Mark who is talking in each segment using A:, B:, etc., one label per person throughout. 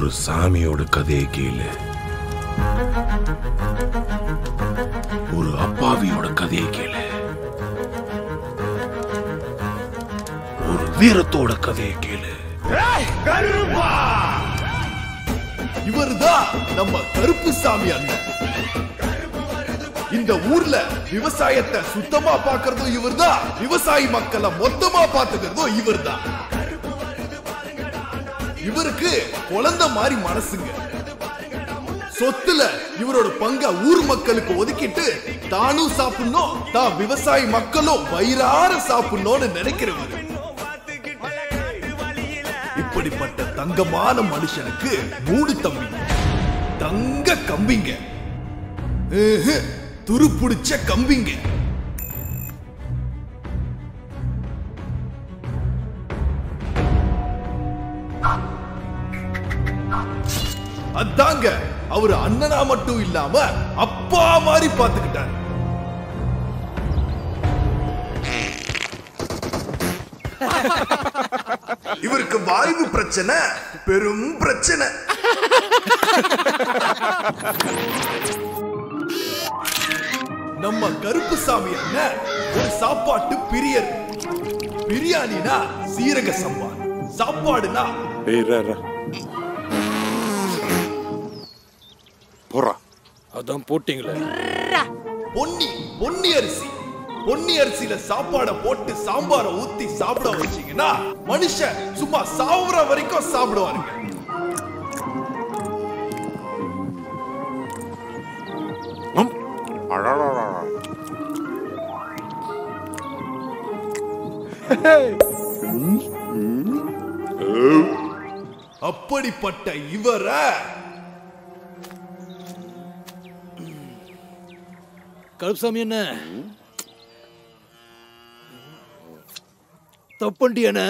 A: ஒரு சாமியோட கதையை கேளு ஒரு அப்பாவியோட கதையை கேளு ஒரு வீரத்தோட கதையை கேளு
B: இவர்தான் நம்ம கருப்பு சாமி அண்ணன் இந்த ஊர்ல விவசாயத்தை சுத்தமா பாக்குறதும் இவர்தான் விவசாயி மக்களை மொத்தமா பாத்துக்கிறதும் இவர்தான் இவருக்கு குழந்தை மாதிரி மனசுங்க சொத்துல இவரோட பங்க ஊர் மக்களுக்கு ஒதுக்கிட்டு தானும் சாப்பிடணும் தான் விவசாயி மக்களும் வயிறார சாப்பிடணும்னு நினைக்கிறவர் இப்படிப்பட்ட தங்கமான மனுஷனுக்கு மூணு தம்பி தங்க கம்பிங்க ஏஹு, துருப்புடிச்ச கம்பிங்க அதாங்க அவர் அண்ணனா மட்டும் இல்லாம அப்பா மாதிரி பாத்துக்கிட்டாரு இவருக்கு வாய்வு பிரச்சனை பெரும் பிரச்சனை நம்ம கருப்புசாமி அண்ணன் ஒரு சாப்பாட்டு பிரியர் பிரியாணினா சீரக சம்பா சாப்பாடுனா
A: ஏய் ரா, ரா. போறா
C: அதான் போட்டீங்களே
B: பொன்னி பொன்னி அரிசி பொன்னி அரிசியில சாப்பாட போட்டு சாம்பார ஊத்தி சாப்பிட வச்சீங்கன்னா மனுஷன் சும்மா சாவுற வரைக்கும் சாப்பிடுவாருங்க
A: ம். அடடடடா.
B: அப்படிப்பட்ட இவரை
C: கருப்சாமி என்ன தப்பண்டி என்ன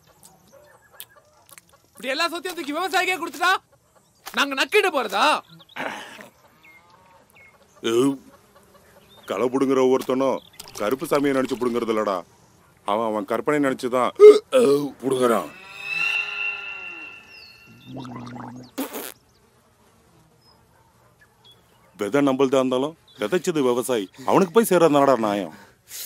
D: இப்படி எல்லா சொத்தையும் தூக்கி விவசாயிக்கே கொடுத்துட்டா நாங்க நக்கிட்டு போறதா
A: ஏவ். களை புடுங்குற ஒவ்வொருத்தனும் கருப்பு சாமியை நினைச்சு புடுங்குறது இல்லடா அவன் அவன் கற்பனை நினைச்சுதான் புடுங்குறான் விதை நம்மள்தான் இருந்தாலும் விதைச்சது விவசாயி அவனுக்கு போய் சேர்றதுனாடா நியாயம்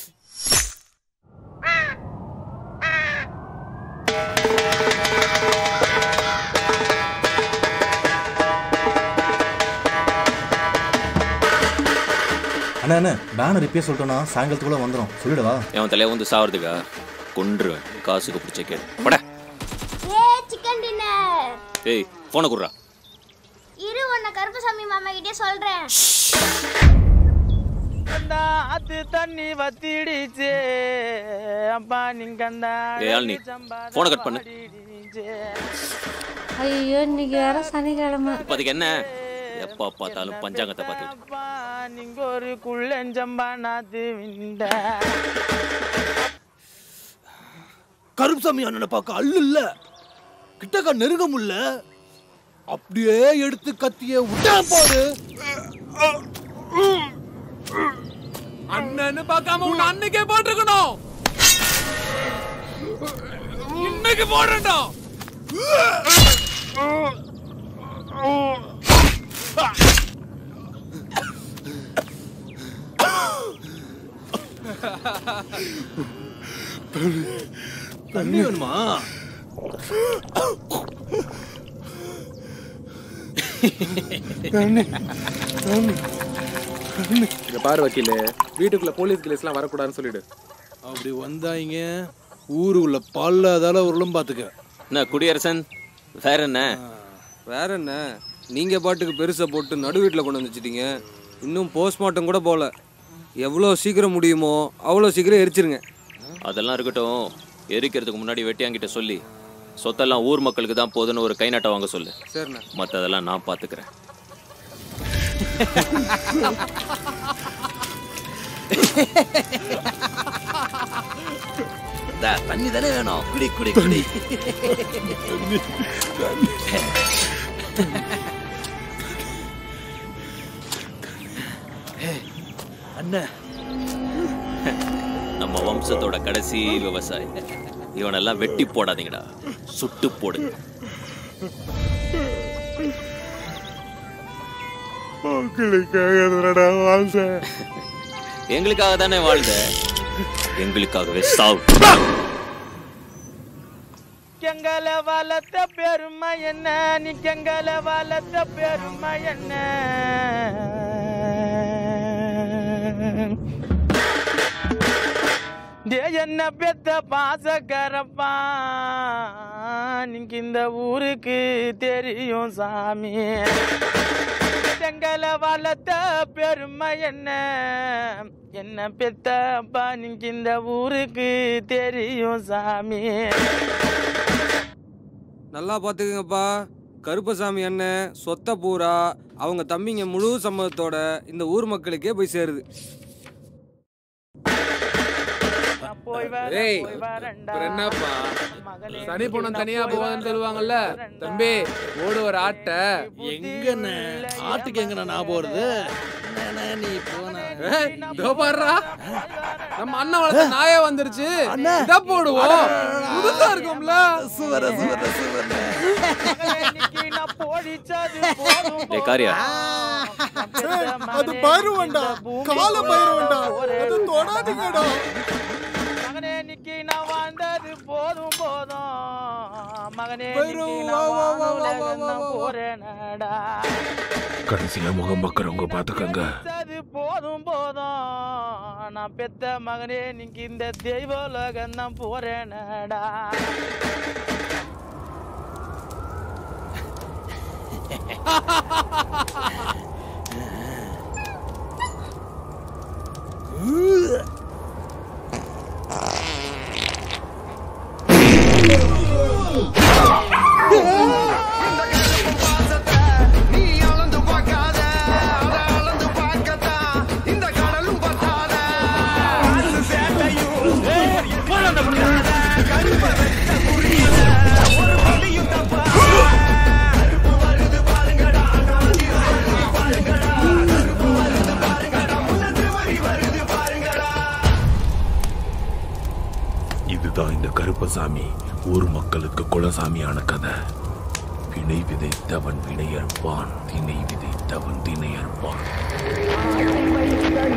E: அண்ணா அண்ணா பேனர் ரிப்பேர் சொல்லிட்டோன்னா சாயங்காலத்துக்குள்ள வந்துடும் சொல்லிடவா
F: என் தலையை வந்து சாவறதுக்கா கொன்றுவேன் காசுக்கு பிடிச்ச கேடு பட
G: ஏ சிக்கன் டின்னர்
F: ஏய் போனை குடுறா
G: இரு உன்னை கருப்பசாமி மாமா கிட்டே சொல்றேன்
H: அது தண்ணி வத்திடுச்சு அப்பா நீங்க
F: ஏய் யாழ்னி போனை கட் பண்ணு
I: ஐயோ இன்னைக்கு வேற சனிக்கிழமை
F: இப்ப அதுக்கு என்ன எப்ப பார்த்தாலும் பஞ்சாங்கத்தை பார்த்துட்டு
H: அப்பா நீங்க ஒரு குள்ளஞ்சம்பா நாத்து விண்ட
C: கருப்சாமி அண்ணனை பார்க்க அல்லு இல்ல கிட்டக்கா நெருங்க முடியல அப்படியே எடுத்து கத்திய விட்டா பாரு
D: அண்ணன்னு பார்க்காம உன்னை அன்னைக்கே போட்டிருக்கணும் இன்னைக்கு போடுறா
C: தண்ணி வேணுமா
J: இங்க பாரு வக்கீல வீட்டுக்குள்ள போலீஸ் கிளீஸ்லாம் வரக்கூடாதுன்னு சொல்லிடு
C: அப்படி வந்தாங்க ஊருக்குள்ள பல்லாதால உருளும் பாத்துக்க
F: என்ன குடியரசன் வேற என்ன
K: வேற என்ன நீங்க பாட்டுக்கு பெருசா போட்டு நடு வீட்டில் கொண்டு வந்து வச்சிட்டீங்க இன்னும் போஸ்ட்மார்ட்டம் கூட போகல எவ்வளோ சீக்கிரம் முடியுமோ அவ்வளோ சீக்கிரம் எரிச்சிருங்க
F: அதெல்லாம் இருக்கட்டும் எரிக்கிறதுக்கு முன்னாடி வெட்டியாங்கிட்ட சொல்லி சொத்தெல்லாம் ஊர் மக்களுக்கு தான் போதுன்னு ஒரு கை நாட்டை வாங்க சொல்லு
K: சரிண்ணே
F: மற்றதெல்லாம் நான் பார்த்துக்கிறேன் இந்தா, தண்ணி தானே வேணும் குடி குடி குடி
C: அண்ணன்
F: நம்ம வம்சத்தோட கடைசி விவசாயி இவனெல்லாம் வெட்டி போடாதீங்கடா சுட்டு போடுங்க
A: உங்களுக்காக தானடா வாழ்ந்தேன்
F: எங்களுக்காக தானே வாழ்ந்த எங்களுக்காகவே சாவு
H: எங்களை வளர்த்த பெருமை என்ன நீ எங்களை வளர்த்த பெருமை என்ன டே என்ன பெத்த பாசக்கரப்பா நீங்க இந்த ஊருக்கு தெரியும் சாமி எங்களை வளர்த்த பெருமை என்ன என்ன பெத்தப்பா நீங்க இந்த ஊருக்கு தெரியும் சாமி
K: நல்லா பார்த்துக்குங்கப்பா கருப்பசாமி அண்ணன் சொத்த பூரா அவங்க தம்பிங்க முழு சம்மதத்தோட இந்த ஊர் மக்களுக்கே போய் சேருது
J: ஏய் அப்புறம் என்னப்பா சனி பொண்ணம் தனியா போவாதுன்னு சொல்லுவாங்கல்ல தம்பி ஓடு ஒரு ஆட்டை
C: எங்கண்ணே ஆட்டுக்கு எங்கண்ணே நான் போறது என்னண்ணே நீ போன
J: ஏய், இதோ பாருடா நம்ம அண்ணன் வளர்த்த நாயே வந்துருச்சு இத போடுவோம் புதுசா இருக்கும்ல
C: சுவர சுவர சுவர
F: டேய் காரியா
B: அது பைரவன்டா கால பைரவன்டா அது தொடாதீங்கடா
H: மகனே இன்னைக்கு நான் வாழ்ந்தது போதும் போதும் மகனே
B: பைரவ்,
H: இன்னைக்கு
B: வா,
H: நான்
B: வா, வா, வா,
H: வான
B: வா,
H: உலகம்
B: வா,
H: நான்
B: வா.
H: போறேனடா
L: கடைசியில முகம் பார்க்கறவங்க பாத்துக்கங்க
H: அது போதும் போதும் நான் பெத்த மகனே இன்னைக்கு இந்த தெய்வ உலகம் தான் போறேனடா
L: இதுதான் இந்த கருப்பசாமி ஊர் மக்களுக்கு குலசாமியான கதை வினை விதைத்தவன் வினையற்பான் திணை விதைத்தவன் திணையற்பான்